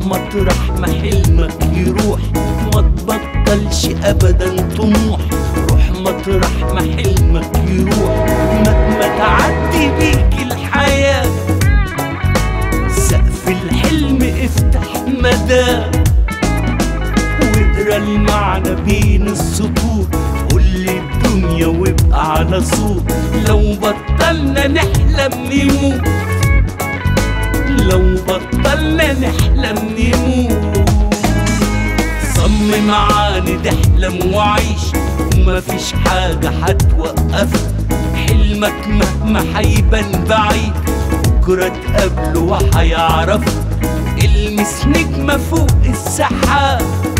مطرح ما حلمك يروح ما تبطلش ابدا طموح روح مطرح ما حلمك يروح مهما تعدي بيك الحياة سقف الحلم افتح مداه واقرا المعنى بين السطور قول لي الدنيا وابقى على صوت لو بطلنا نحلم نموت لو بطلنا نحلم نموت صمم عاند احلم وعيش ومفيش حاجة هتوقفك حلمك مهما هيبان بعيد بكرة تقابله وهيعرفك المس نجمة فوق السحاب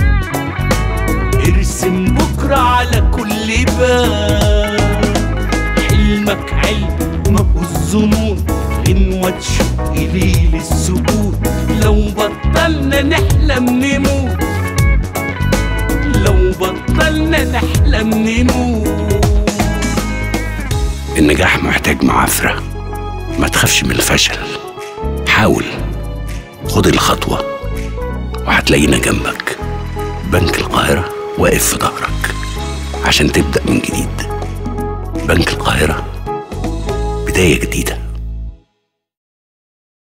ارسم بكرة على كل باب حلمك علم ما هو الظنون غنوة تشق ليل السكوت لو بطلنا نحلم نموت لو بطلنا نحلم نموت النجاح محتاج معافرة ما تخافش من الفشل حاول خد الخطوة وهتلاقينا جنبك بنك القاهرة واقف في ظهرك عشان تبدأ من جديد بنك القاهرة بداية جديدة